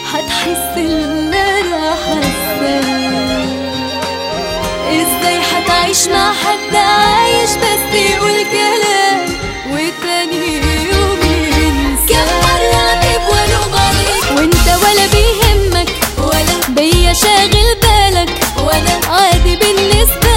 هتحس اللي انا حاساه ازاي هتعيش مع حد عايش بس يقول كلام وتاني يوم ينسى كم مرة اعتب والوم عليك وانت ولا بيهمك ولا بيا شاغل بالك وانا عادي بالنسبة